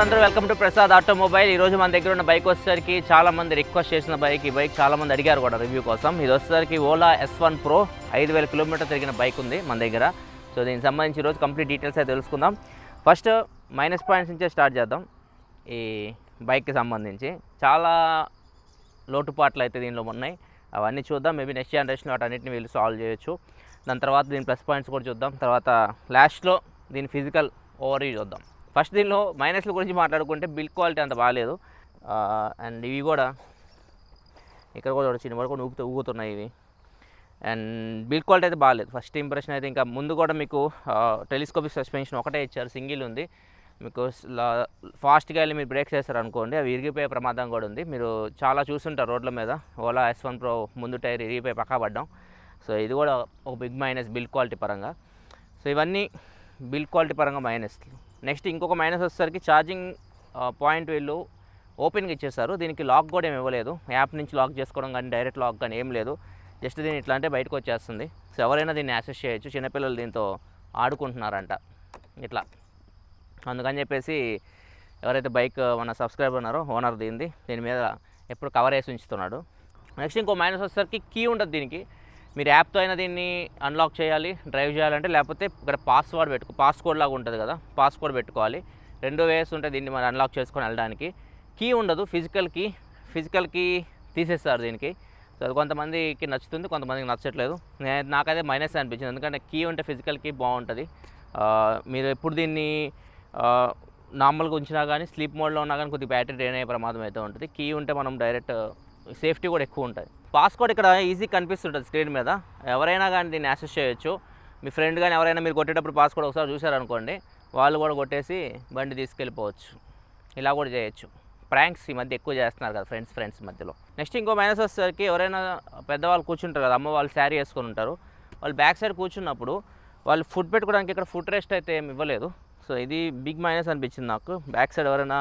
అందరూ welcome to Prasad automobile ఈ రోజు మన దగ్గర ఉన్న బైక్ వచ్చేసరికి చాలా మంది రిక్వెస్ట్ చేసిన బైక్ ఈ బైక్ చాలా మంది అడిగారు కూడా రివ్యూ కోసం ఇది వచ్చేసరికి ఓలా ఎస్ వన్ ప్రో ఐదు వేల కిలోమీటర్ తిరిగిన బైక్ ఉంది మన దగ్గర సో దీనికి సంబంధించి ఈరోజు కంప్లీట్ డీటెయిల్స్ అయితే తెలుసుకుందాం ఫస్ట్ మైనస్ పాయింట్స్ నుంచే స్టార్ట్ చేద్దాం ఈ బైక్కి సంబంధించి చాలా లోటుపాట్లు అయితే దీనిలో ఉన్నాయి అవన్నీ చూద్దాం మేబీ నెక్స్ట్ జనరేషన్ వాటన్నిటిని వీళ్ళు సాల్వ్ చేయొచ్చు దాని తర్వాత దీని ప్లస్ పాయింట్స్ కూడా చూద్దాం తర్వాత లాస్ట్లో దీని ఫిజికల్ ఓవర్ చూద్దాం ఫస్ట్ దీనిలో మైనస్ల గురించి మాట్లాడుకుంటే బిల్డ్ క్వాలిటీ అంత బాగాలేదు అండ్ ఇవి కూడా ఇక్కడ కూడా చిన్న వరకు కూడా ఊగుతూ ఊగుతున్నాయి ఇవి అండ్ బిల్డ్ క్వాలిటీ అయితే బాగాలేదు ఫస్ట్ ఇంప్రెషన్ అయితే ఇంకా ముందు కూడా మీకు టెలిస్కోపిక్ సస్పెన్షన్ ఒకటే ఇచ్చారు సింగిల్ ఉంది మీకు ఫాస్ట్గా వెళ్ళి మీరు బ్రేక్స్ వేస్తారు అనుకోండి అవి ఇరిగిపోయే ప్రమాదం కూడా ఉంది మీరు చాలా చూస్తుంటారు రోడ్ల మీద ఓలా ఎస్ వన్ ప్రో ముందు టైర్ ఇరిగిపోయి పక్కా పడ్డాం సో ఇది కూడా ఒక బిగ్ మైనస్ బిల్డ్ క్వాలిటీ పరంగా సో ఇవన్నీ బిల్డ్ క్వాలిటీ పరంగా మైనస్ నెక్స్ట్ ఇంకొక మైనస్ వచ్చేసరికి ఛార్జింగ్ పాయింట్ వీళ్ళు ఓపెన్గా ఇచ్చేసారు దీనికి లాక్ కూడా ఏమి ఇవ్వలేదు యాప్ నుంచి లాక్ చేసుకోవడం కానీ డైరెక్ట్ లాక్ కానీ ఏం లేదు జస్ట్ దీన్ని ఇట్లా అంటే బయటకు వచ్చేస్తుంది సో ఎవరైనా దీన్ని యాక్సెస్ చేయొచ్చు చిన్నపిల్లలు దీంతో ఆడుకుంటున్నారంట ఇట్లా అందుకని చెప్పేసి ఎవరైతే బైక్ మన సబ్స్క్రైబర్ ఉన్నారో ఓనర్ దీనిది దీని మీద ఎప్పుడు కవర్ వేసి ఉంచుతున్నాడు నెక్స్ట్ ఇంకో మైనస్ వచ్చేసరికి కీ ఉంటుంది దీనికి మీరు యాప్తో అయినా దీన్ని అన్లాక్ చేయాలి డ్రైవ్ చేయాలంటే లేకపోతే ఇక్కడ పాస్వర్డ్ పెట్టుకో పాస్కోడ్ లాగా ఉంటుంది కదా పాస్కోడ్ పెట్టుకోవాలి రెండు వేస్ ఉంటే దీన్ని మనం అన్లాక్ చేసుకొని వెళ్ళడానికి కీ ఉండదు ఫిజికల్ కీ ఫిజికల్ కీ తీసేస్తారు దీనికి సో అది కొంతమందికి నచ్చుతుంది కొంతమందికి నచ్చట్లేదు నే- నాకైతే మైనస్ అనిపించింది ఎందుకంటే కీ ఉంటే ఫిజికల్ కీ బాగుంటుంది ఆ, మీరు ఎప్పుడు దీన్ని ఆ, నార్మల్గా ఉంచినా కానీ స్లీప్ మోడ్లో ఉన్నా కానీ కొద్దిగా బ్యాటరీ డ్రైన్ అయ్యే ప్రమాదం అయితే ఉంటుంది కీ ఉంటే మనం డైరెక్ట్ సేఫ్టీ కూడా ఎక్కువ ఉంటుంది పాస్కోడ్ ఇక్కడ ఈజీ కనిపిస్తుంటుంది స్క్రీన్ మీద ఎవరైనా కానీ దీన్ని యాక్సెస్ చేయొచ్చు మీ ఫ్రెండ్ కానీ ఎవరైనా మీరు కొట్టేటప్పుడు పాస్కోడ్ ఒకసారి చూసారనుకోండి వాళ్ళు కూడా కొట్టేసి బండి తీసుకెళ్ళిపోవచ్చు ఇలా కూడా చేయొచ్చు ప్రాంక్స్ ఈ మధ్య ఎక్కువ చేస్తున్నారు కదా ఫ్రెండ్స్ ఫ్రెండ్స్ మధ్యలో నెక్స్ట్ ఇంకో మైనస్ వచ్చేసరికి ఎవరైనా పెద్దవాళ్ళు కూర్చుంటారు కదా అమ్మ వాళ్ళు శారీ వేసుకొని ఉంటారు వాళ్ళు బ్యాక్ సైడ్ కూర్చున్నప్పుడు వాళ్ళు ఫుడ్ పెట్టుకోవడానికి ఇక్కడ ఫుడ్ రెస్ట్ అయితే ఏమి ఇవ్వలేదు సో ఇది బిగ్ మైనస్ అనిపించింది నాకు బ్యాక్ సైడ్ ఎవరైనా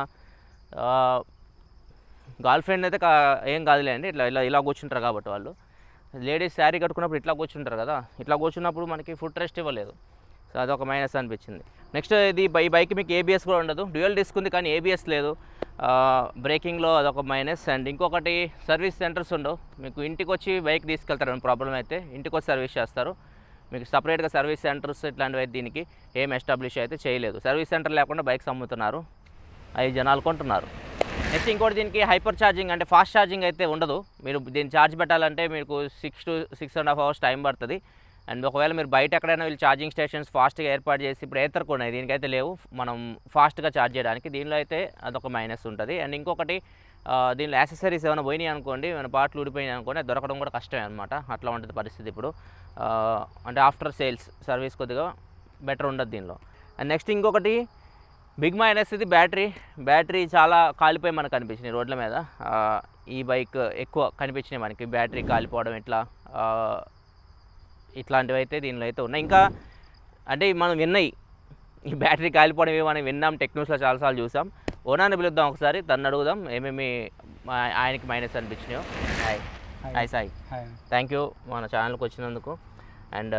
గర్ల్ ఫ్రెండ్ అయితే కా- ఏం కాదులే అండి ఇట్లా ఇలా ఇలా కూర్చుంటారు కాబట్టి వాళ్ళు లేడీస్ శారీ కట్టుకున్నప్పుడు ఇట్లా కూర్చుంటారు కదా ఇట్లా కూర్చున్నప్పుడు మనకి ఫుడ్ రెస్ట్ ఇవ్వలేదు సో అదొక మైనస్ అనిపించింది నెక్స్ట్ ఇది బై బైక్ మీకు ఏబిఎస్ కూడా ఉండదు డ్యూయల్ డిస్క్ ఉంది కానీ ఏబిఎస్ లేదు బ్రేకింగ్లో అదొక మైనస్ అండ్ ఇంకొకటి సర్వీస్ సెంటర్స్ ఉండవు మీకు ఇంటికి వచ్చి బైక్ తీసుకెళ్తారు ప్రాబ్లం అయితే ఇంటికి వచ్చి సర్వీస్ చేస్తారు మీకు సపరేట్గా సర్వీస్ సెంటర్స్ ఇట్లాంటివి అయితే దీనికి ఏం ఎస్టాబ్లిష్ అయితే చేయలేదు సర్వీస్ సెంటర్ లేకుండా బైక్స్ అమ్ముతున్నారు అవి జనాలు కొంటున్నారు నెక్స్ట్ ఇంకోటి దీనికి హైపర్ ఛార్జింగ్ అంటే ఫాస్ట్ ఛార్జింగ్ అయితే ఉండదు మీరు దీన్ని ఛార్జ్ పెట్టాలంటే మీకు six to six and half hours time పడుతుంది అండ్ ఒకవేళ మీరు బయట ఎక్కడైనా వీళ్ళు ఛార్జింగ్ స్టేషన్స్ ఫాస్ట్గా ఏర్పాటు చేసి ఇప్పుడు ఏతర్ కూడా ఉన్నాయి దీనికైతే లేవు మనం ఫాస్ట్గా ఛార్జ్ చేయడానికి దీనిలో అయితే అదొక మైనస్ ఉంటుంది అండ్ ఇంకొకటి ఆ, దీనిలో యాక్సెసరీస్ ఏమైనా పోయినాయి అనుకోండి ఏమైనా పార్ట్లు ఊడిపోయినాయి అనుకోండి అది దొరకడం కూడా కష్టమే అనమాట అట్లా ఉంటుంది పరిస్థితి ఇప్పుడు ఆ, అంటే ఆఫ్టర్ సేల్స్ సర్వీస్ కొద్దిగా బెటర్ ఉండదు దీనిలో అండ్ నెక్స్ట్ ఇంకొకటి బిగ్ మైనస్ ఇది బ్యాటరీ బ్యాటరీ చాలా కాలిపోయి మనకు కనిపించినాయి రోడ్ల మీద ఆ, ఈ బైక్ ఎక్కువ కనిపించినాయి మనకి బ్యాటరీ కాలిపోవడం ఇట్లా ఆ, ఇట్లాంటివి అయితే దీనిలో అయితే ఉన్నాయి ఇంకా అంటే ఇవి మనం విన్నాయి ఈ బ్యాటరీ కాలిపోవడం ఇవి మనం విన్నాం టెక్నూస్లో చాలాసార్లు చూసాం ఓనాన్ని పిలుద్దాం ఒకసారి తను అడుగుదాం ఏమేమి మా- ఆయనకి మైనస్ అనిపించినాయో hi hi Sai hi. Thank you మన ఛానల్కి వచ్చినందుకు అండ్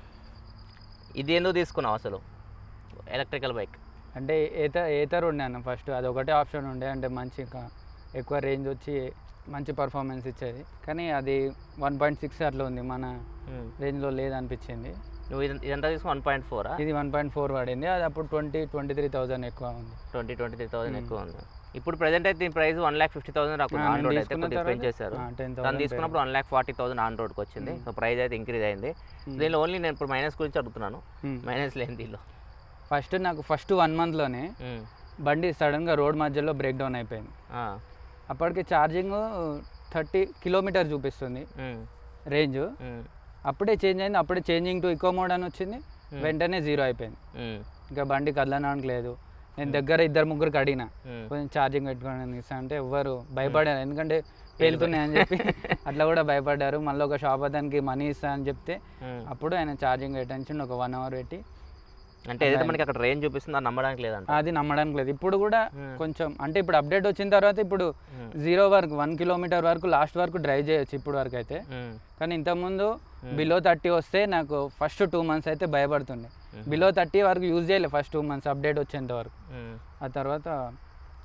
ఇది ఎందుకు తీసుకున్నావు అసలు ఎలక్ట్రికల్ బైక్ అంటే ఏత ఏతర్ ఉండే అన్న ఫస్ట్ అది ఒకటే ఆప్షన్ ఉండే అంటే మంచి ఇంకా ఎక్కువ రేంజ్ వచ్చి మంచి పర్ఫార్మెన్స్ ఇచ్చేది కానీ అది వన్ పాయింట్ సిక్స్ అట్లా ఉంది మన రేంజ్లో లేదనిపించింది నువ్వు ఇది ఇదంతా తీసుకుని వన్ పాయింట్ ఫోరా ఇది వన్ పాయింట్ ఫోర్ పడింది అది అప్పుడు ట్వంటీ ట్వంటీ త్రీ థౌజండ్ ఎక్కువ ఉంది twenty twenty three thousand Hmm. ఎక్కువ ఉంది ఇప్పుడు ప్రెసెంట్ అయితే దీని price one lakh fifty thousand రాకుండా ఆ, ఆన్ నేను రోడ్ అయితే తీసుకున్న కొద్దిగా తర్వాత, పెంచేశారు ఆ, 10,000 తను తీసుకున్నప్పుడు one lakh forty thousand on రోడ్కి వచ్చింది Hmm. సో ప్రైస్ అయితే ఇంక్రీజ్ అయింది Hmm. దీనిలో ఓన్లీ నేను ఇప్పుడు మైనస్ గురించి అడుగుతున్నాను Hmm. మైనస్ లేని దీనిలో ఫస్ట్ నాకు ఫస్ట్ వన్ మంత్లోనే Hmm. బండి సడన్గా రోడ్ మధ్యలో బ్రేక్ డౌన్ అయిపోయింది ఆ. అప్పటికి ఛార్జింగ్ థర్టీ కిలోమీటర్ చూపిస్తుంది Hmm. Range Hmm. అప్పుడే చేంజ్ అయింది అప్పుడే చేంజింగ్ టు ఇకో మోడ్ అని వచ్చింది Hmm. వెంటనే జీరో అయిపోయింది Hmm. ఇంకా బండి కదలడానికి లేదు నేను దగ్గర ఇద్దరు ముగ్గురికి అడిగిన Hmm. కొంచెం ఛార్జింగ్ పెట్టుకోండి ఇస్తా అంటే ఎవ్వరు భయపడారు ఎందుకంటే పేలుతున్నాయని చెప్పి అట్లా కూడా భయపడ్డారు మళ్ళీ ఒక షాప్ అతనికి మనీ ఇస్తా అని చెప్తే Hmm. అప్పుడు ఆయన ఛార్జింగ్ పెట్టించి ఒక వన్ అవర్ పెట్టి అంటే ఏదైతే మనకి అక్కడ రేంజ్ చూపిస్తుందో అది నమ్మడానికి లేదంట అది నమ్మడానికి లేదు ఇప్పుడు కూడా Hmm. కొంచెం అంటే ఇప్పుడు అప్డేట్ వచ్చిన తర్వాత ఇప్పుడు Hmm. జీరో వరకు వన్ కిలోమీటర్ వరకు లాస్ట్ వరకు డ్రైవ్ చేయొచ్చు ఇప్పుడు వరకు అయితే Hmm. కానీ ఇంతకుముందు బిలో థర్టీ వస్తే నాకు ఫస్ట్ టూ మంత్స్ అయితే భయపడుతుండే Mhm. బిలో థర్టీ వరకు యూజ్ చేయలే ఫస్ట్ టూ మంత్స్ అప్డేట్ వచ్చేంత వరకు Hmm. ఆ తర్వాత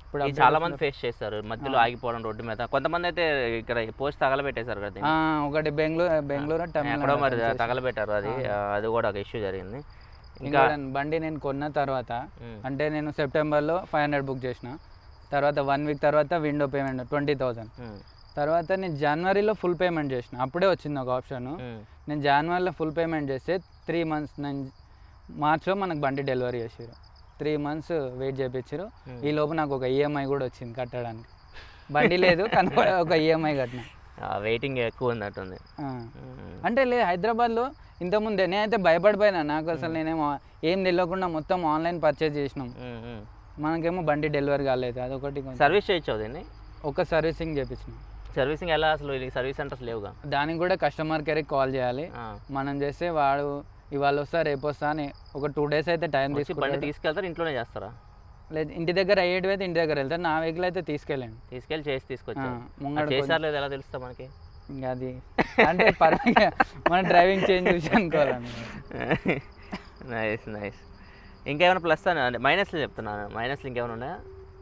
ఇప్పుడు ఇది చాలా మంది ఫేస్ చేస్తారు మధ్యలో ఆగిపోవడం రోడ్డు మీద కొంతమంది అయితే ఇక్కడ పోస్ట్ తగలబెట్టేశారు కదా ఆ, ఒకటి బెంగళూరు బెంగళూరు ఎక్కడో మరి తమిళనాడు తగలబెట్టారు అది ఆ, అది కూడా ఒక ఇష్యూ జరిగింది ఇంకా ఇంకోటి బండి నేను కొన్న తర్వాత ఉమ్, అంటే నేను సెప్టెంబర్లో ఫైవ్ హండ్రెడ్ బుక్ చేసిన తర్వాత వన్ వీక్ తర్వాత విండో పేమెంట్ ట్వంటీ థౌజండ్ ఉమ్, తర్వాత నేను జనవరిలో ఫుల్ పేమెంట్ చేసిన అప్పుడే వచ్చింది ఒక ఆప్షన్ ఉమ్, నేను జనవరిలో ఫుల్ పేమెంట్ చేస్తే త్రీ మంత్స్ నేను మార్చ్లో మనకు బండి డెలివరీ చేసారు త్రీ మంత్స్ వెయిట్ చేయించారు Hmm. ఈ లోపు నాకు ఒక ఈఎంఐ కూడా వచ్చింది కట్టడానికి బండి లేదు కానీ ఒక ఈఎంఐ కట్టిన ఆ, వెయిటింగ్ ఎక్కువ ఉన్నట్టుంది ఆ. ఉమ్, అంటే లేదు హైదరాబాద్లో ఇంతకుముందే నేనైతే భయపడిపోయినా నాకు అసలు నేనేమో ఏం తెలియకుండా మొత్తం ఆన్లైన్ పర్చేజ్ చేసినాం ఉమ్, ఉమ్. మనకేమో బండి డెలివరీ కాలేదు అదొకటి కొంచెం- సర్వీస్ చేయొచ్చు దీన్ని ఒక సర్వీసింగ్ చేపించినాం సర్వీసింగ్ ఎలా అసలు ఇది సర్వీస్ సెంటర్స్ లేవుగా దానికి కూడా కస్టమర్ కేర్కి కాల్ చేయాలి ఆ, మనం చేస్తే వాడు ఇవాళ వస్తా రేపు వస్తా అని ఒక టూ డేస్ అయితే టైం వచ్చి బండి తీసుకుంటాడు తీసుకెళ్తారు ఇంట్లోనే చేస్తారా లేదు ఇంటి దగ్గర అయ్యేటివి అయితే ఇంటి దగ్గర వెళ్తారు నా వెహికల్ అయితే తీసుకెళ్ళండి తీసుకెళ్ళి చేసి తీసుకొచ్చారు ముంగడ చేసారు లేదు ఎలా తెలుస్తా మనకి ఇంకా అది అంటే పర్వాలేదు మన డ్రైవింగ్ చేంజ్ చూసి అనుకోవాలని నైస్ నైస్ ఇంకేమైనా ప్లస్ అని అంటే మైనస్లు చెప్తున్నాను మైనస్లు ఇంకేమైనా ఉన్నాయా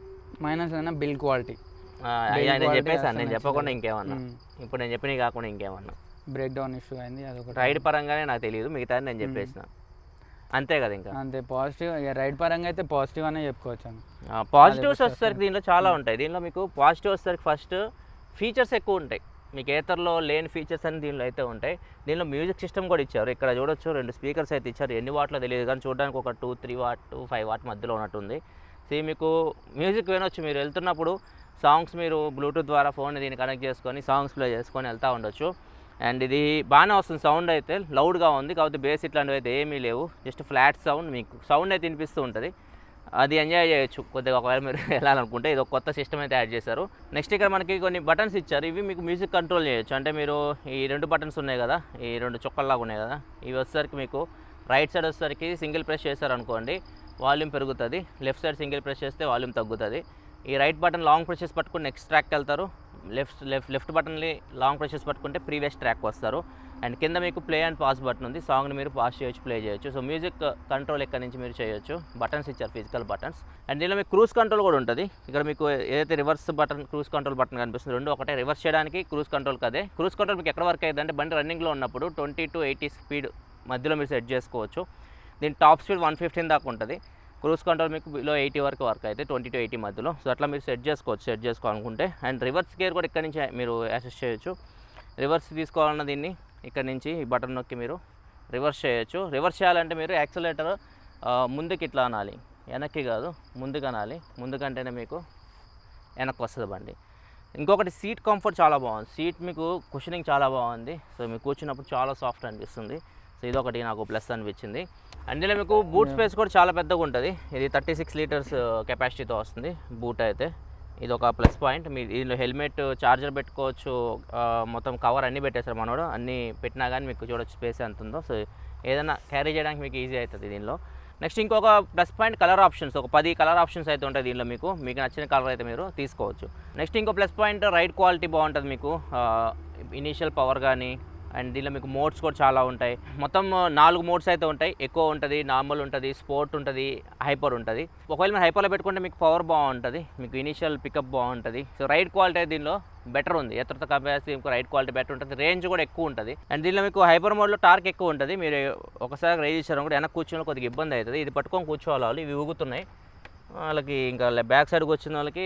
మైనస్ అయినా బిల్ క్వాలిటీ ఆ, అయ్యా నేను quality చెప్పేసాను అసలు నేను చెప్పకుండా నచ్చలేదు. ఇంకేమన్నా మ్మ్. ఇప్పుడు నేను చెప్పినవి కాకుండా ఇంకేమన్నా బ్రేక్ డౌన్ ఇష్యూ అయింది అదొకటి రైడ్ పరంగానే నాకు తెలియదు మిగతా నేను చెప్పేసిన అంతే కదా ఇంకా అంతే పాజిటివ్ ఇక రైడ్ పరంగా అయితే పాజిటివ్ అనే చెప్పుకోవచ్చు అని పాజిటివ్స్ వచ్చేసరికి దీనిలో చాలా ఉంటాయి దీనిలో మీకు పాజిటివ్ వచ్చేసరికి ఫస్ట్ ఫీచర్స్ ఎక్కువ ఉంటాయి మీకు ఏతర్లో లేని ఫీచర్స్ అని దీనిలో అయితే ఉంటాయి దీనిలో మ్యూజిక్ సిస్టమ్ కూడా ఇచ్చారు ఇక్కడ చూడొచ్చు రెండు స్పీకర్స్ అయితే ఇచ్చారు ఎన్ని వాట్లో తెలియదు కానీ చూడడానికి ఒక two three watt five watt మధ్యలో ఉన్నట్టుంది సో మీకు మ్యూజిక్ వినొచ్చు మీరు వెళ్తున్నప్పుడు సాంగ్స్ మీరు బ్లూటూత్ ద్వారా ఫోన్ దీన్ని కనెక్ట్ చేసుకొని సాంగ్స్ ప్లే చేసుకొని వెళ్తూ ఉండొచ్చు అండ్ ఇది బాగానే వస్తుంది సౌండ్ అయితే లౌడ్గా ఉంది కాకపోతే బేస్ ఇట్లాంటివి అయితే ఏమీ లేవు జస్ట్ ఫ్లాట్ సౌండ్ మీకు సౌండ్ అయితే వినిపిస్తూ ఉంటుంది అది ఎంజాయ్ చేయొచ్చు కొద్దిగా ఒకవేళ మీరు వెళ్ళాలనుకుంటే ఇది ఒక కొత్త సిస్టమ్ అయితే యాడ్ చేశారు నెక్స్ట్ ఇక్కడ మనకి కొన్ని బటన్స్ ఇచ్చారు ఇవి మీకు మ్యూజిక్ కంట్రోల్ చేయొచ్చు అంటే మీరు ఈ రెండు బటన్స్ ఉన్నాయి కదా ఈ రెండు చుక్కల్లాగా ఉన్నాయి కదా ఇవి వచ్చేసరికి మీకు రైట్ సైడ్ వచ్చేసరికి సింగిల్ ప్రెస్ చేశారనుకోండి వాల్యూమ్ పెరుగుతుంది లెఫ్ట్ సైడ్ సింగిల్ ప్రెస్ చేస్తే వాల్యూమ్ తగ్గుతుంది ఈ రైట్ బటన్ లాంగ్ ప్రెషెస్ పట్టుకుని నెక్స్ట్ ట్రాక్కి వెళ్తారు లెఫ్ట్ లెఫ్ట్ లెఫ్ట్ బటన్ని లాంగ్ ప్రెషెస్ పట్టుకుంటే ప్రీవియస్ ట్రాక్ వస్తారు అండ్ కింద మీకు ప్లే అండ్ పాస్ బటన్ ఉంది సాంగ్ని మీరు పాస్ చేయొచ్చు ప్లే చేయొచ్చు సో మ్యూజిక్ కంట్రోల్ ఎక్కడి నుంచి మీరు చేయొచ్చు బటన్స్ ఇచ్చారు ఫిజికల్ బటన్స్ అండ్ దీనిలో మీకు క్రూజ్ కంట్రోల్ కూడా ఉంటుంది ఇక్కడ మీకు ఏదైతే reverse button cruise control button కనిపిస్తుంది రెండు ఒకటే రివర్స్ చేయడానికి క్రూజ్ కంట్రోల్ కదే క్రూజ్ కంట్రోల్ మీకు ఎక్కడ వర్క్ అయ్యింది అంటే బండి రన్నింగ్లో ఉన్నప్పుడు ట్వంటీ టు ఎయిటీ స్పీడ్ మధ్యలో మీరు సెట్ చేసుకోవచ్చు దీని టాప్ స్పీడ్ వన్ ఫిఫ్టీన్ దాకా ఉంటుంది క్రూజ్ కంట్రోల్ మీకు బిలో ఎయిటీ వరకు వర్క్ అయితే ట్వంటీ టు ఎయిటీ మధ్యలో సో అట్లా మీరు సెట్ చేసుకోవచ్చు సెట్ చేసుకోవాలనుకుంటే అండ్ రివర్స్ గేర్ కూడా ఇక్కడ నుంచి మీరు యాక్సెస్ చేయొచ్చు రివర్స్ తీసుకోవాలన్న దీన్ని ఇక్కడ నుంచి ఈ బటన్ నొక్కి మీరు రివర్స్ చేయొచ్చు రివర్స్ చేయాలంటే మీరు యాక్సిలేటర్ ముందుకి ఇట్లా అనాలి వెనక్కి కాదు ముందుకు అనాలి ముందుకంటేనే మీకు వెనక్కి వస్తుంది బండి ఇంకొకటి సీట్ కంఫర్ట్ చాలా బాగుంది సీట్ మీకు కుషనింగ్ చాలా బాగుంది సో మీకు కూర్చున్నప్పుడు చాలా సాఫ్ట్ అనిపిస్తుంది సో ఇది ఒకటి నాకు ప్లస్ అనిపించింది అందులో మీకు బూట్ స్పేస్ కూడా చాలా పెద్దగా ఉంటుంది ఇది థర్టీ సిక్స్ లీటర్స్ కెపాసిటీతో వస్తుంది బూట్ అయితే ఇది ఒక ప్లస్ పాయింట్ మీ దీనిలో హెల్మెట్ చార్జర్ పెట్టుకోవచ్చు ఆ, మొత్తం కవర్ అన్నీ పెట్టేశారు మనోడు అన్నీ పెట్టినా కానీ మీకు చూడొచ్చు స్పేస్ ఎంత ఉందో సో ఏదైనా క్యారీ చేయడానికి మీకు ఈజీ అవుతుంది దీనిలో నెక్స్ట్ ఇంకొక ప్లస్ పాయింట్ కలర్ ఆప్షన్స్ ఒక పది కలర్ ఆప్షన్స్ అయితే ఉంటాయి దీనిలో మీకు మీకు నచ్చిన కలర్ అయితే మీరు తీసుకోవచ్చు నెక్స్ట్ ఇంకో ప్లస్ పాయింట్ రైడ్ క్వాలిటీ బాగుంటుంది మీకు ఇనీషియల్ పవర్ కానీ అండ్ దీనిలో మీకు మోడ్స్ కూడా చాలా ఉంటాయి మొత్తం నాలుగు మోడ్స్ అయితే ఉంటాయి ఎక్కువ ఉంటుంది నార్మల్ ఉంటుంది స్పోర్ట్ ఉంటుంది హైపర్ ఉంటుంది ఒకవేళ మీరు హైపర్లో పెట్టుకుంటే మీకు పవర్ బాగుంటుంది మీకు ఇనీషియల్ పికప్ బాగుంటుంది సో రైడ్ క్వాలిటీ అయితే దీనిలో బెటర్ ఉంది ఎత్తతో కంపేర్ మీకు రైడ్ క్వాలిటీ బెటర్ ఉంటుంది రేంజ్ కూడా ఎక్కువ ఉంటుంది అండ్ దీనిలో మీకు హైపర్ మోడ్లో టార్క్ ఎక్కువ ఉంటుంది మీరు ఒకసారి రైడ్ చేసారు కూడా వెనక్కి కూర్చొని కొద్దిగా ఇబ్బంది అవుతుంది ఇది పట్టుకొని కూర్చోవాలి వాళ్ళు ఇవి ఊగుతున్నాయి వాళ్ళకి ఇంకా బ్యాక్ సైడ్కి వచ్చిన వాళ్ళకి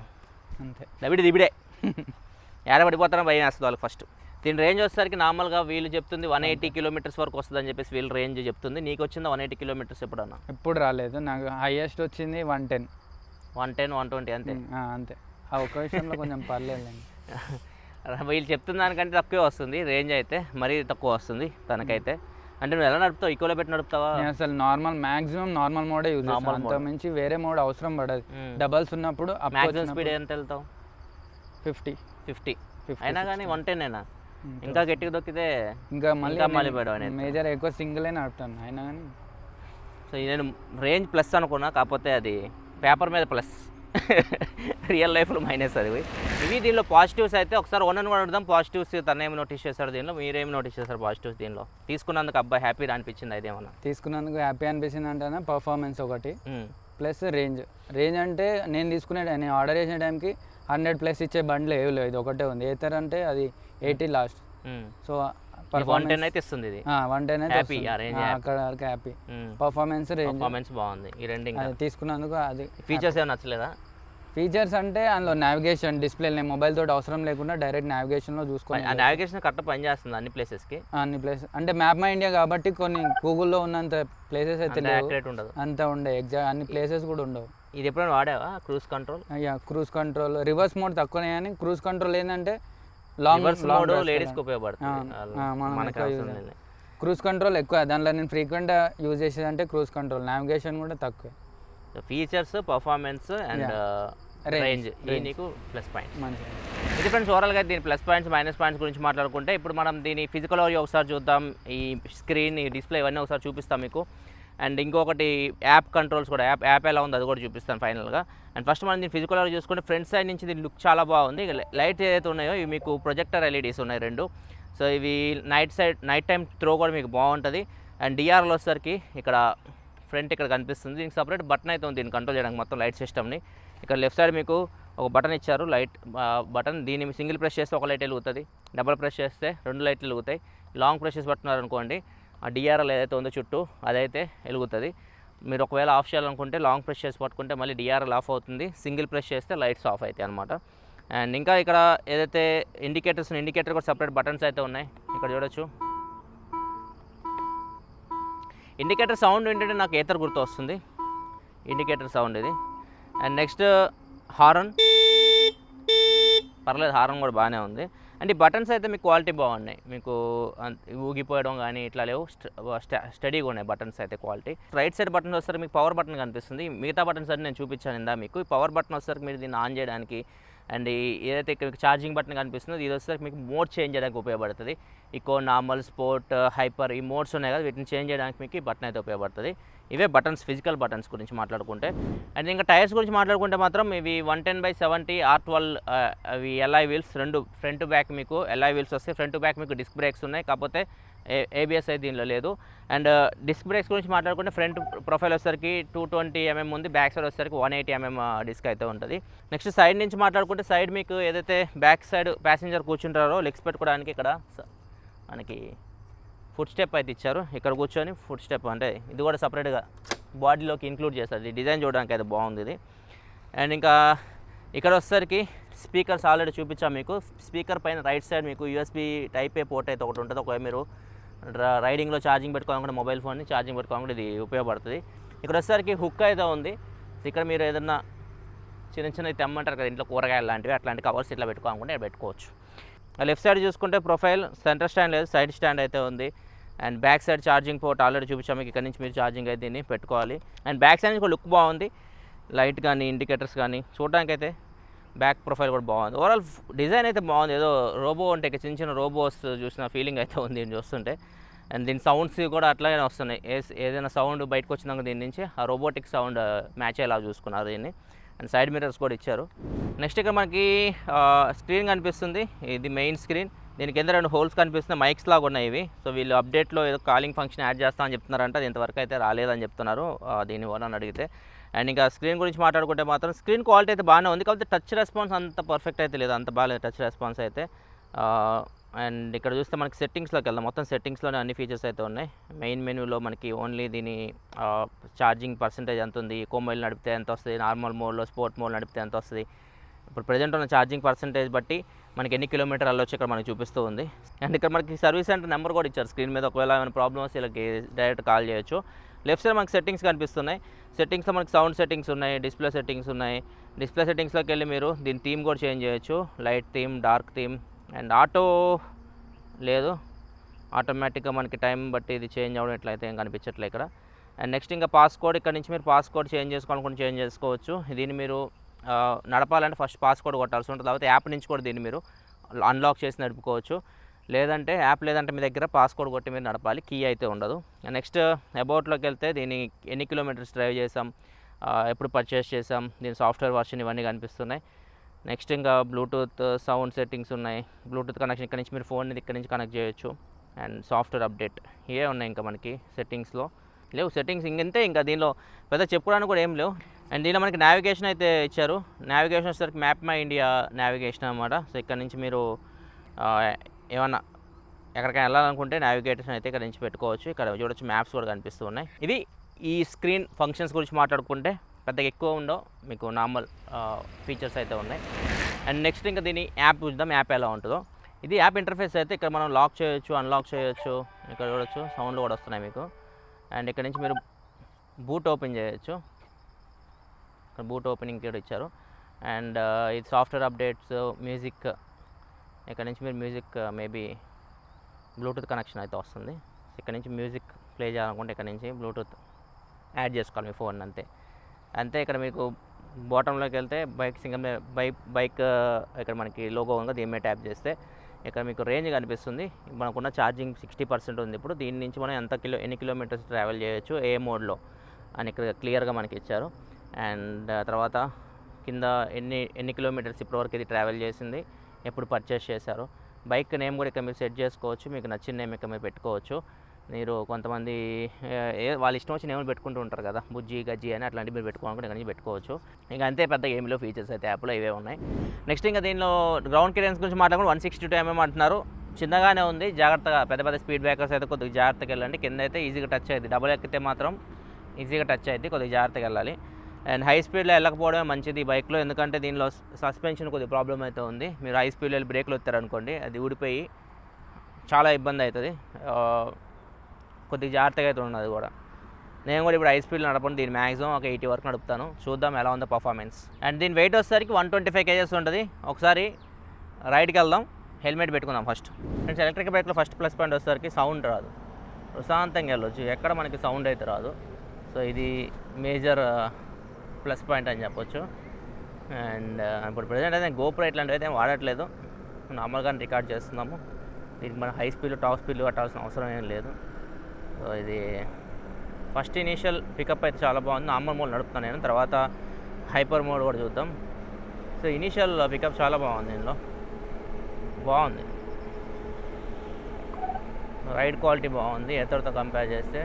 అంతే దబిడి దిబిడే ఏడ పడిపోతారో భయం వేస్తుంది వాళ్ళకి ఫస్ట్ దీని రేంజ్ వచ్చేసరికి నార్మల్గా వీళ్ళు చెప్తుంది వన్ ఎయిటీ కిలోమీటర్స్ వరకు వస్తుందని చెప్పేసి వీళ్ళు రేంజ్ చెప్తుంది నీకు వచ్చిందా వన్ ఎయిటీ కిలోమీటర్స్ ఎప్పుడన్నా ఎప్పుడు రాలేదు నాకు హైయెస్ట్ వచ్చింది one ten one ten one twenty అంతే అంతే ఆ ఒక్క విషయంలో కొంచెం పర్లేదులేండి వీళ్ళు చెప్తున్న దానికంటే తక్కువే వస్తుంది రేంజ్ అయితే మరీ తక్కువ వస్తుంది తనకైతే అంటే నువ్వు ఎలా నడుపుతావు ఈకోలో పెట్టి నడుపుతావా నేను అసలు నార్మల్ మాక్సిమం నార్మల్ మోడే యూజ్ Normal చేస్తాను అంత mode. మించి వేరే మోడ్ అవసరం పడదు మ్మ్. డబల్స్ ఉన్నప్పుడు మ్యాక్సిమం స్పీడ్ ఎంత వెళ్తావు ఫిఫ్టీ ఫిఫ్టీ ఫిఫ్టీ అయినా కానీ వన్ టెన్ అయినా ఇంకా గట్టిగా దొక్కితే ఇంకా మళ్ళీ ఇంకా మళ్ళీ పడవ అనేది. మేజర్ ఎక్కువ సింగిలే నడుపుతాను అయినా కానీ సో ఇది నేను రేంజ్ ప్లస్ అనుకున్నా కాకపోతే అది పేపర్ మీద ప్లస్ రియల్ లైఫ్లో మైనస్ అది ఇవి దీనిలో పాజిటివ్స్ అయితే ఒకసారి వన్ అని కూడా అడుగుదాం పాజిటివ్స్ తన ఏమి నోటీస్ చేశారు దీనిలో మీరేమి నోటీస్ చేశారు పాజిటివ్స్ దీనిలో తీసుకున్నందుకు అబ్బాయి హ్యాపీ అనిపించింది అదేమన్నా తీసుకున్నందుకు హ్యాపీ అనిపించింది అంటేనే పర్ఫార్మెన్స్ ఒకటి ఉమ్, ప్లస్ రేంజ్ రేంజ్ అంటే నేను తీసుకునే నేను ఆర్డర్ చేసిన టైంకి హండ్రెడ్ ప్లస్ ఇచ్చే బండ్లు ఏవి లేవు ఇది ఒకటే ఉంది ఏతర్ అంటే అది eighty last so one ten అయితే ఇస్తుంది ఇది వన్ టెన్ అయితే Happy, వస్తుంది. ఆ range ఆ, happy. అక్కడ వరకు హ్యాపీ పర్ఫార్మెన్స్ రేంజ్ పర్ఫార్మెన్స్ బాగుంది ఈ రెండు ఇంకా అది తీసుకున్నందుకు అది ఫీచర్స్ ఏమైనా నచ్చలేదా ఫీచర్స్ అంటే అందులో నావిగేషన్ డిస్ప్లే నేను మొబైల్ తోటి అవసరం లేకుండా డైరెక్ట్ నావిగేషన్లో చూసుకొని ఆ నావిగేషన్ కరెక్ట్ పని చేస్తుంది అన్ని ప్లేసెస్కి అన్ని ప్లేస్ అంటే మ్యాప్ మై ఇండియా కాబట్టి కొన్ని గూగుల్లో ఉన్నంత ప్లేసెస్ అయితే అంత లేవు యాక్యురేట్ ఉండదు అంత ఉండే ఎగ్జాక్ట్ అన్ని ప్లేసెస్ కూడా ఉండవు ఇది ఎప్పుడైనా వాడావా క్రూజ్ కంట్రోల్ అయ్యా క్రూజ్ కంట్రోల్ రివర్స్ మోడ్ తక్కువనే కానీ క్రూజ్ కంట్రోల్ ఏంటంటే లాంగ్ రివర్స్ మోడ్ లేడీస్కి ఉపయోగపడుతుంది ఆ, వాళ్ళు- ఆ, మనం మనకి ఎక్కువ అవసరం use లేదు క్రూజ్ కంట్రోల్ ఎక్కువ దాంట్లో నేను ఫ్రీక్వెంట్గా యూజ్ చేసేది అంటే క్రూజ్ కంట్రోల్ నావిగేషన్ కూడా తక్కువ features performance and Range, range ఇది range. నీకు ప్లస్ పాయింట్ మంచిగా ఇది ఫ్రెండ్స్ ఓవరాల్గా దీని ప్లస్ పాయింట్స్ మైనస్ పాయింట్స్ గురించి మాట్లాడుకుంటే ఇప్పుడు మనం దీని ఫిజికల్ ఒకసారి చూద్దాం ఈ స్క్రీన్ ఈ డిస్ప్లే ఇవన్నీ ఒకసారి చూపిస్తాం మీకు అండ్ ఇంకొకటి యాప్ కంట్రోల్స్ కూడా యాప్ యాప్ ఎలా ఉంది అది కూడా చూపిస్తాను ఫైనల్గా అండ్ ఫస్ట్ మనం దీని ఫిజికల్ చూసుకుంటే ఫ్రంట్ సైడ్ నుంచి దీని లుక్ చాలా బాగుంది లైట్ ఏదైతే ఉన్నాయో ఇవి మీకు ప్రొజెక్టర్ ఎల్ఈడీస్ ఉన్నాయి రెండు సో ఇవి night side night time throw కూడా మీకు బాగుంటుంది అండ్ డిఆర్ఎల్ వచ్చేసరికి ఇక్కడ ఫ్రంట్ ఇక్కడ కనిపిస్తుంది దీనికి సపరేట్ బటన్ అయితే ఉంది దీన్ని కంట్రోల్ చేయడానికి మొత్తం లైట్ సిస్టమ్ని ఇక్కడ లెఫ్ట్ సైడ్ మీకు ఒక బటన్ ఇచ్చారు లైట్ బటన్ దీన్ని సింగిల్ ప్రెస్ చేస్తే ఒక లైట్ వెలుగుతుంది డబుల్ ప్రెస్ చేస్తే రెండు లైట్లు వెలుగుతాయి లాంగ్ ప్రెస్ చేసి పట్టుకున్నారు అనుకోండి ఆ డిఆర్ఎల్ ఏదైతే ఉందో చుట్టూ అదైతే వెలుగుతుంది మీరు ఒకవేళ ఆఫ్ చేయాలనుకుంటే లాంగ్ ప్రెస్ చేసి పట్టుకుంటే మళ్ళీ డిఆర్ఎల్ ఆఫ్ అవుతుంది సింగిల్ ప్రెస్ చేస్తే లైట్స్ ఆఫ్ అవుతాయి అనమాట అండ్ ఇంకా ఇక్కడ ఏదైతే ఇండికేటర్స్ ఇండికేటర్ కూడా సపరేట్ బటన్స్ అయితే ఉన్నాయి ఇక్కడ చూడొచ్చు ఇండికేటర్ సౌండ్ ఏంటంటే నాకు ఏతర్ గుర్తు వస్తుంది ఇండికేటర్ సౌండ్ ఇది అండ్ నెక్స్ట్ హారన్ పర్లేదు హారన్ కూడా బాగానే ఉంది అండ్ ఈ బటన్స్ అయితే మీకు క్వాలిటీ బాగున్నాయి మీకు అంత- ఊగిపోయడం కానీ ఇట్లా లేవు స్టడీగా ఉన్నాయి బటన్స్ అయితే క్వాలిటీ రైట్ సైడ్ బటన్ వస్తారు మీకు పవర్ బటన్ కనిపిస్తుంది మిగతా బటన్స్ అన్ని నేను చూపించాను ఇందా మీకు ఈ పవర్ బటన్ వస్తారు మీరు దీన్ని ఆన్ చేయడానికి అండ్ ఈ ఏదైతే ఇక్కడ మీకు ఛార్జింగ్ బటన్ కనిపిస్తుందో ఇది వచ్చేసరికి మీకు మోడ్ చేంజ్ చేయడానికి ఉపయోగపడుతుంది ఇకో నార్మల్ స్పోర్ట్ హైపర్ ఈ మోడ్స్ ఉన్నాయి కదా వీటిని చేంజ్ చేయడానికి మీకు ఈ బటన్ అయితే ఉపయోగపడుతుంది ఇవే బటన్స్ ఫిజికల్ బటన్స్ గురించి మాట్లాడుకుంటే అండ్ ఇంకా టైర్స్ గురించి మాట్లాడుకుంటే మాత్రం ఇవి one ten by seventy R twelve అవి ఎల్ఐ వీల్స్ రెండు ఫ్రంట్ బ్యాక్ మీకు ఎల్ఐ వీల్స్ వస్తాయి ఫ్రంట్ బ్యాక్ మీకు డిస్క్ బ్రేక్స్ ఉన్నాయి కాకపోతే ఏబిఎస్ అయితే దీనిలో లేదు అండ్ డిస్క్ బ్రేక్స్ గురించి మాట్లాడుకుంటే ఫ్రంట్ ప్రొఫైల్ వచ్చేసరికి టూ ట్వంటీ ఎంఎం ఉంది బ్యాక్ సైడ్ వచ్చేసరికి వన్ ఎయిటీ ఎంఎం డిస్క్ అయితే ఉంటుంది నెక్స్ట్ సైడ్ నుంచి మాట్లాడుకుంటే సైడ్ మీకు ఏదైతే బ్యాక్ సైడ్ ప్యాసింజర్ కూర్చుంటారో లెగ్స్ పెట్టుకోవడానికి ఇక్కడ స- మనకి ఫుడ్ స్టెప్ అయితే ఇచ్చారు ఇక్కడ కూర్చొని ఫుడ్ స్టెప్ అంటే ఇది కూడా సపరేట్గా బాడీలోకి ఇంక్లూడ్ చేస్తుంది డిజైన్ చూడడానికి అయితే బాగుంది ఇది అండ్ ఇంకా ఇక్కడ వచ్చేసరికి స్పీకర్స్ ఆల్రెడీ చూపించాం మీకు స్పీకర్ పైన రైట్ సైడ్ మీకు యూఎస్బి టైప్ ఏ పోర్ట్ అయితే ఒకటి ఉంటుంది ఒకవేళ మీరు ర- రైడింగ్లో ఛార్జింగ్ పెట్టుకోవాలనుకుంటే మొబైల్ ఫోన్ని ఛార్జింగ్ పెట్టుకోవాలనుకుంటే ఇది ఉపయోగపడుతుంది ఇక్కడ వచ్చేసరికి హుక్ అయితే ఉంది ఇక్కడ మీరు ఏదన్నా చిన్న చిన్న తెమ్మంటారు కదా ఇంట్లో కూరగాయలు లాంటివి అట్లాంటి కవర్స్ ఇట్లా పెట్టుకోవాలనుకుంటే ఇక్కడ పెట్టుకోవచ్చు లెఫ్ట్ సైడ్ చూసుకుంటే ప్రొఫైల్ సెంటర్ స్టాండ్ లేదు సైడ్ స్టాండ్ అయితే ఉంది and back side charging port already చూపించాము మీకు ఇక్కడ నుంచి మీరు ఛార్జింగ్ అయితే దీన్ని పెట్టుకోవాలి అండ్ బ్యాక్ సైడ్ నుంచి లుక్ బాగుంది లైట్ కానీ ఇండికేటర్స్ కానీ చూడడానికి అయితే బ్యాక్ ప్రొఫైల్ కూడా బాగుంది ఓవరాల్ డిజైన్ అయితే బాగుంది ఏదో రోబో అంటే ఇక చిన్న చిన్న రోబోస్ చూసిన ఫీలింగ్ అయితే ఉంది దీన్ని చూస్తుంటే అండ్ దీని సౌండ్స్ కూడా అట్లాగే వస్తున్నాయి ఏ ఏదైనా సౌండ్ బయటకు వచ్చినాక దీని నుంచి ఆ రోబోటిక్ సౌండ్ మ్యాచ్ అయ్యేలా చూసుకున్నారు దీన్ని అండ్ సైడ్ మిరర్స్ కూడా ఇచ్చారు నెక్స్ట్ ఇక్కడ మనకి స్క్రీన్ కనిపిస్తుంది ఇది మెయిన్ స్క్రీన్ దీని కింద రెండు హోల్స్ కనిపిస్తున్నాయి మైక్స్ లాగా ఉన్నాయి ఇవి సో వీళ్ళు అప్డేట్లో ఏదో కాలింగ్ ఫంక్షన్ యాడ్ చేస్తామని చెప్తున్నారంట అది ఇంతవరకు అయితే రాలేదని చెప్తున్నారు ఆ, దీని ఓనర్ అడిగితే అండ్ ఇంకా స్క్రీన్ గురించి మాట్లాడుకుంటే మాత్రం స్క్రీన్ క్వాలిటీ అయితే బాగానే ఉంది కాకపోతే టచ్ రెస్పాన్స్ అంత పర్ఫెక్ట్ అయితే లేదు అంత బాగాలేదు టచ్ రెస్పాన్స్ అయితే అండ్ ఇక్కడ చూస్తే మనకి సెట్టింగ్స్లోకి వెళ్దాం మొత్తం సెట్టింగ్స్లోనే అన్ని ఫీచర్స్ అయితే ఉన్నాయి మెయిన్ మెనూలో మనకి ఓన్లీ దీని ఛార్జింగ్ పర్సంటేజ్ ఎంత ఉంది కోమోయిల్ నడిపితే ఎంత వస్తుంది నార్మల్ మోడ్లో స్పోర్ట్ మోడ్ నడిపితే ఎంత వస్తుంది ఇప్పుడు ప్రజెంట్ ఉన్న ఛార్జింగ్ పర్సంటేజ్ బట్టి మనకి ఎన్ని కిలోమీటర్ వెళ్ళొచ్చు ఇక్కడ మనకి చూపిస్తూ ఉంది అండ్ ఇక్కడ మనకి సర్వీస్ సెంటర్ నెంబర్ కూడా ఇచ్చారు స్క్రీన్ మీద ఒకవేళ ఏమైనా ప్రాబ్లమ్ వస్తే వీళ్ళకి డైరెక్ట్ కాల్ చేయొచ్చు లెఫ్ట్ సైడ్ మనకి సెట్టింగ్స్ కనిపిస్తున్నాయి సెట్టింగ్స్లో మనకి సౌండ్ సెట్టింగ్స్ ఉన్నాయి డిస్ప్లే సెట్టింగ్స్ ఉన్నాయి డిస్ప్లే సెట్టింగ్స్లోకి వెళ్ళి మీరు దీని థీమ్ కూడా చేంజ్ చేయొచ్చు light theme dark theme and auto లేదు ఆటోమేటిక్గా మనకి టైం బట్టి ఇది చేంజ్ అవ్వడం ఎట్లయితే ఏం కనిపించట్లే ఇక్కడ అండ్ నెక్స్ట్ ఇంకా పాస్ కోడ్ ఇక్కడ నుంచి మీరు పాస్ కోడ్ చేంజ్ చేసుకోవాలనుకుంటే చేంజ్ చేసుకోవచ్చు దీన్ని మీరు ఆ, నడపాలంటే ఫస్ట్ పాస్ కోడ్ కొట్టాల్సి ఉంటుంది తర్వాత యాప్ నుంచి కూడా దీన్ని మీరు అన్లాక్ చేసి నడుపుకోవచ్చు లేదంటే యాప్ లేదంటే మీ దగ్గర పాస్ కోడ్ కొట్టి మీరు నడపాలి కీ అయితే ఉండదు నెక్స్ట్ అబౌట్లోకి వెళ్తే దీన్ని ఎన్ని కిలోమీటర్స్ డ్రైవ్ చేసాం ఆ, ఎప్పుడు పర్చేస్ చేసాం దీని సాఫ్ట్వేర్ వర్షన్ ఇవన్నీ కనిపిస్తున్నాయి నెక్స్ట్ ఇంకా బ్లూటూత్ సౌండ్ సెట్టింగ్స్ ఉన్నాయి బ్లూటూత్ కనెక్షన్ ఇక్కడ నుంచి మీరు ఫోన్ ఇక్కడ నుంచి కనెక్ట్ చేయొచ్చు అండ్ సాఫ్ట్వేర్ అప్డేట్ ఇవే ఉన్నాయి ఇంకా మనకి సెట్టింగ్స్లో లేవు సెట్టింగ్స్ ఇంకంతే ఇంకా దీనిలో పెద్ద చెప్పుకోవడానికి కూడా ఏం లేవు అండ్ దీనిలో మనకి నావిగేషన్ అయితే ఇచ్చారు నావిగేషన్ వచ్చేసరికి మ్యాప్ మై ఇండియా నావిగేషన్ అనమాట సో ఇక్కడ నుంచి మీరు ఆ, ఏమన్నా ఎక్కడికైనా వెళ్ళాలనుకుంటే నావిగేషన్ అయితే ఇక్కడ నుంచి పెట్టుకోవచ్చు ఇక్కడ చూడొచ్చు మ్యాప్స్ కూడా కనిపిస్తూ ఉన్నాయి ఇది ఈ స్క్రీన్ ఫంక్షన్స్ గురించి మాట్లాడుకుంటే పెద్దగా ఎక్కువ ఉండవు మీకు నార్మల్ ఫీచర్స్ అయితే ఉన్నాయి అండ్ నెక్స్ట్ ఇంకా దీని యాప్ చూద్దాం యాప్ ఎలా ఉంటుందో ఇది యాప్ ఇంటర్ఫేస్ అయితే ఇక్కడ మనం లాక్ చేయొచ్చు అన్లాక్ చేయొచ్చు ఇక్కడ చూడొచ్చు సౌండ్లు కూడా వస్తున్నాయి మీకు అండ్ ఇక్కడ నుంచి మీరు బూట్ ఓపెన్ చేయొచ్చు ఇక్కడ బూట్ ఓపెనింగ్ కూడా ఇచ్చారు అండ్ ఇది సాఫ్ట్వేర్ అప్డేట్స్ మ్యూజిక్ ఇక్కడ నుంచి మీరు మ్యూజిక్ మేబీ బ్లూటూత్ కనెక్షన్ అయితే వస్తుంది ఇక్కడ నుంచి మ్యూజిక్ ప్లే చేయాలనుకుంటే ఇక్కడ నుంచి బ్లూటూత్ యాడ్ చేసుకోవాలి మీ ఫోన్ అంతే అంతే ఇక్కడ మీకు బాటంలోకి వెళ్తే బైక్ సింగల్ బైక్ బైక్ ఇక్కడ మనకి లోగో ఉంది దీని మీద ట్యాప్ చేస్తే ఇక్కడ మీకు రేంజ్ కనిపిస్తుంది మనకున్న ఛార్జింగ్ సిక్స్టీ పర్సెంట్ ఉంది ఇప్పుడు దీని నుంచి మనం ఎంత కిలో ఎన్ని కిలోమీటర్స్ ట్రావెల్ చేయొచ్చు ఏ మోడ్లో అని ఇక్కడ క్లియర్గా మనకి ఇచ్చారు అండ్ తర్వాత కింద ఎన్ని ఎన్ని కిలోమీటర్స్ ఇప్పటివరకు ఇది ట్రావెల్ చేసింది ఎప్పుడు పర్చేస్ చేశారు బైక్ నేమ్ కూడా ఇక్కడ మీరు సెట్ చేసుకోవచ్చు మీకు నచ్చిన నేమ్ ఇక్కడ మీరు పెట్టుకోవచ్చు మీరు కొంతమంది ఏ- ఏ వాళ్ళ ఇష్టం వచ్చి నేమ్లు పెట్టుకుంటూ ఉంటారు కదా బుజ్జి గజ్జి అని అట్లాంటివి మీరు పెట్టుకోవాలనుకుంటే ఇక్కడ నుంచి పెట్టుకోవచ్చు ఇంకా అంతే పెద్ద గేమ్లో ఫీచర్స్ అయితే యాప్లో ఇవే ఉన్నాయి నెక్స్ట్ ఇంకా దీనిలో గ్రౌండ్ క్లియరెన్స్ గురించి మాట్లాడుకుంటే వన్ సిక్స్టీ టూ ఎంఎం అంటున్నారు చిన్నగానే ఉంది జాగ్రత్తగా పెద్ద పెద్ద స్పీడ్ బ్రేకర్స్ అయితే కొద్దిగా జాగ్రత్తగా వెళ్ళండి కింద అయితే ఈజీగా టచ్ అయ్యింది డబుల్ ఎక్కితే మాత్రం ఈజీగా టచ్ అయ్యింది కొద్దిగా జాగ్రత్తగా వెళ్ళాలి అండ్ హై స్పీడ్లో వెళ్ళకపోవడమే మంచిది ఈ బైక్లో ఎందుకంటే దీనిలో సస్పెన్షన్ కొద్దిగా ప్రాబ్లం అయితే ఉంది మీరు హై స్పీడ్లో వెళ్ళి బ్రేక్లు వచ్చారనుకోండి అది ఊడిపోయి చాలా ఇబ్బంది అవుతుంది ఆ, కొద్దిగా జాగ్రత్తగా అయితే ఉన్నది కూడా నేను కూడా ఇప్పుడు హై స్పీడ్లో నడపను దీని మ్యాక్సిమం ఒక ఎయిటీ వరకు నడుపుతాను చూద్దాం ఎలా ఉందో పర్ఫార్మెన్స్ అండ్ దీని వెయిట్ వచ్చేసరికి వన్ ట్వంటీ ఫైవ్ కేజెస్ ఉంటుంది ఒకసారి రైడ్కి వెళ్దాం హెల్మెట్ పెట్టుకుందాం ఫస్ట్ ఫ్రెండ్స్ ఎలక్ట్రిక్ బైక్లో ఫస్ట్ ప్లస్ పాయింట్ వచ్చేసరికి సౌండ్ రాదు ప్రశాంతంగా వెళ్ళొచ్చు ఎక్కడ మనకి సౌండ్ అయితే రాదు సో ఇది మేజర్ ప్లస్ పాయింట్ అని చెప్పొచ్చు అండ్ ఇప్పుడు ప్రజెంట్ అయితే గోప్రో ఇట్లాంటివి అయితే ఏం వాడట్లేదు నార్మల్గానే రికార్డ్ చేస్తున్నాము దీనికి మన హై స్పీడ్ టాప్ స్పీడ్ కట్టాల్సిన అవసరం ఏం లేదు సో ఇది ఫస్ట్ ఇనీషియల్ పికప్ అయితే చాలా బాగుంది నార్మల్ మోడ్ నడుపుతాను నేను తర్వాత హైపర్ మోడ్ కూడా చూద్దాం సో ఇనీషియల్ పికప్ చాలా బాగుంది దీనిలో బాగుంది రైడ్ క్వాలిటీ బాగుంది ఎతడితో కంపేర్ చేస్తే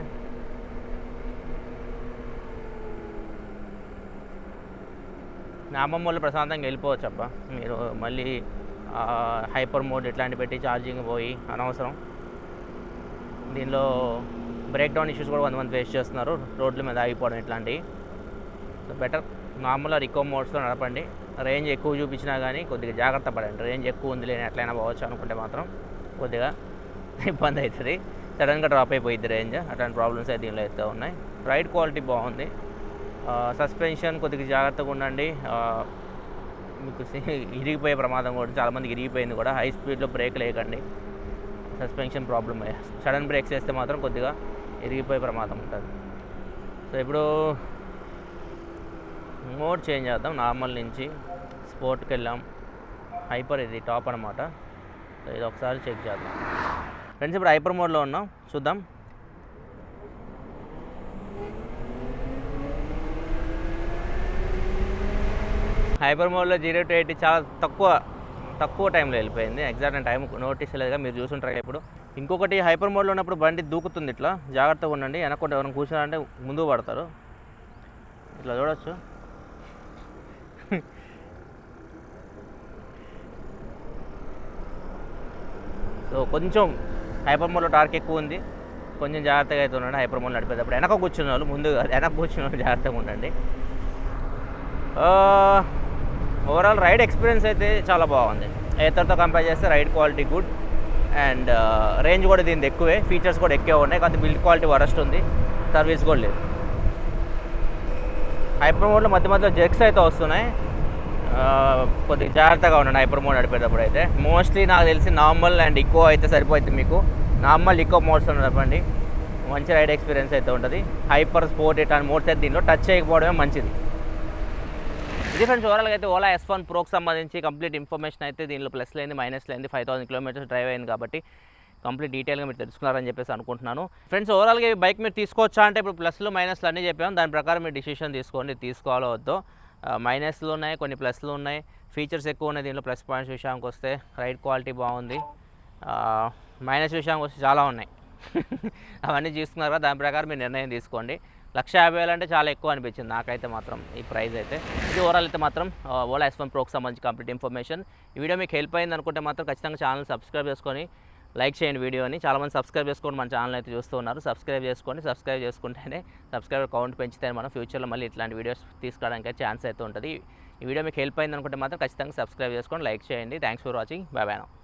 నామం వల్ల ప్రశాంతంగా వెళ్ళిపోవచ్చు అబ్బా మీరు మళ్ళీ హైపర్ మోడ్ ఇట్లాంటి పెట్టి ఛార్జింగ్ పోయి అనవసరం దీనిలో బ్రేక్ డౌన్ ఇష్యూస్ కూడా కొంతమంది ఫేస్ చేస్తున్నారు రోడ్ల మీద ఆగిపోవడం ఇట్లాంటివి సో బెటర్ నార్మల్గా రికో మోడ్స్లో నడపండి రేంజ్ ఎక్కువ చూపించినా కానీ కొద్దిగా జాగ్రత్త పడండి రేంజ్ ఎక్కువ ఉంది లేని ఎట్లయినా పోవచ్చు అనుకుంటే మాత్రం కొద్దిగా ఇబ్బంది అవుతుంది సడన్గా డ్రాప్ అయిపోయింది రేంజ్ అట్లాంటి ప్రాబ్లమ్స్ అయితే దీనిలో అయితే ఉన్నాయి రైడ్ క్వాలిటీ బాగుంది సస్పెన్షన్ కొద్దిగా జాగ్రత్తగా ఉండండి ఆ, మీకు సి- ఇరిగిపోయే ప్రమాదం కూడా చాలామందికి ఇరిగిపోయింది కూడా హై స్పీడ్లో బ్రేక్ లేకండి సస్పెన్షన్ ప్రాబ్లమ్ సడన్ బ్రేక్స్ వేస్తే మాత్రం కొద్దిగా ఇరిగిపోయే ప్రమాదం ఉంటుంది సో ఇప్పుడు మోడ్ చేంజ్ చేద్దాం నార్మల్ నుంచి స్పోర్ట్కి వెళ్ళాం హైపర్ ఇది టాప్ అనమాట సో ఇది ఒకసారి చెక్ చేద్దాం ఫ్రెండ్స్ ఇప్పుడు హైపర్ మోడ్లో ఉన్నాం చూద్దాం హైపర్ మోడ్లో జీరో టు ఎయిటీ చాలా తక్కువ తక్కువ టైంలో వెళ్ళిపోయింది ఎగ్జాక్ట్ నేను టైం నోటీస్ లేదుగా మీరు చూసుంటారు ఇప్పుడు ఇంకొకటి హైపర్ మోడ్లో ఉన్నప్పుడు బండి దూకుతుంది ఇట్లా జాగ్రత్తగా ఉండండి వెనక్కుంటే ఎవరైనా కూర్చున్నారంటే ముందుకు పడతారు ఇట్లా చూడొచ్చు సో కొంచెం హైపర్ మోడ్లో టార్క్ ఎక్కువ ఉంది కొంచెం జాగ్రత్తగా అయితే ఉండండి హైపర్ మోడ్ నడిపేటప్పుడు వెనక కూర్చున్న వాళ్ళు ముందు కాదు, వెనక కూర్చున్న వాళ్ళు జాగ్రత్తగా ఉండండి ఓవరాల్ రైడ్ ఎక్స్పీరియన్స్ అయితే చాలా బాగుంది ఏతర్తో కంపేర్ చేస్తే ride quality good and range కూడా దీనిది ఎక్కువే ఫీచర్స్ కూడా ఎక్కువే ఉన్నాయి కాకపోతే బిల్డ్ క్వాలిటీ వరస్ట్ ఉంది సర్వీస్ కూడా లేదు హైపర్ మోడ్లో మధ్య మధ్యలో జెక్స్ అయితే వస్తున్నాయి ఆ, కొద్దిగా జాగ్రత్తగా ఉండండి హైపర్ మోడ్ నడిపేటప్పుడు అయితే మోస్ట్లీ నాకు తెలిసి నార్మల్ అండ్ ఇకో అయితే సరిపోతుంది మీకు నార్మల్ ఇకో మోడ్స్లో నడపండి మంచి రైడ్ ఎక్స్పీరియన్స్ అయితే ఉంటుంది హైపర్ స్పోర్ట్ ఇట్లాంటి మోడ్స్ అయితే దీనిలో టచ్ చేయకపోవడమే మంచిది ఇది ఫ్రెండ్స్ ఓవరాల్గా అయితే ఓలా ఎస్ వన్ ప్రోకి సంబంధించి కంప్లీట్ ఇన్ఫర్మేషన్ అయితే దీనిలో ప్లస్ లేని మైనస్ లేని ఫైవ్ థౌసండ్ కిలోమీటర్స్ డ్రైవ్ అయింది కాబట్టి కంప్లీట్ డీటెయిల్గా మీరు తెలుసుకున్నారని చెప్పేసి అనుకుంటున్నాను ఫ్రెండ్స్ ఓవరాల్గా ఈ బైక్ మీరు తీసుకోవచ్చా అంటే ఇప్పుడు ప్లస్లు మైనస్లు అన్నీ చెప్పాము దాని ప్రకారం మీరు డిసిషన్ తీసుకోండి తీసుకోవాలో వద్దో మైనస్లు ఉన్నాయి కొన్ని ప్లస్లు ఉన్నాయి ఫీచర్స్ ఎక్కువ ఉన్నాయి దీనిలో ప్లస్ పాయింట్స్ విషయానికి వస్తే రైడ్ క్వాలిటీ బాగుంది మైనస్ విషయానికి వస్తే చాలా ఉన్నాయి అవన్నీ చూసుకున్నారు కదా దాని ప్రకారం మీరు నిర్ణయం తీసుకోండి లక్ష యాభై వేలు అంటే చాలా ఎక్కువ అనిపించింది నాకైతే మాత్రం ఈ ప్రైస్ అయితే ఇది ఓవరాల్ అయితే మాత్రం ఓలా ఎస్ వన్ ప్రోకి సంబంధించి కంప్లీట్ ఇన్ఫర్మేషన్ ఈ వీడియో మీకు హెల్ప్ అయింది అనుకుంటే మాత్రం ఖచ్చితంగా ఛానల్ సబ్స్క్రైబ్ చేసుకొని లైక్ చేయండి వీడియోని చాలామంది సబ్స్క్రైబ్ చేసుకొని మన ఛానల్ అయితే చూస్తూ ఉన్నారు సబ్స్క్రైబ్ చేసుకోండి సబ్స్క్రైబ్ చేసుకుంటేనే సబ్స్క్రైబర్ కౌంట్ పెంచితే మనం ఫ్యూచర్లో మళ్ళీ ఇట్లాంటి వీడియోస్ తీసుకోవడానికి ఛాన్స్ అయితే ఉంటుంది ఈ వీడియో మీకు హెల్ప్ అయింది అనుకుంటే మాత్రం ఖచ్చితంగా సబ్స్క్రైబ్ చేసుకోండి లైక్ చేయండి thanks for watching bye bye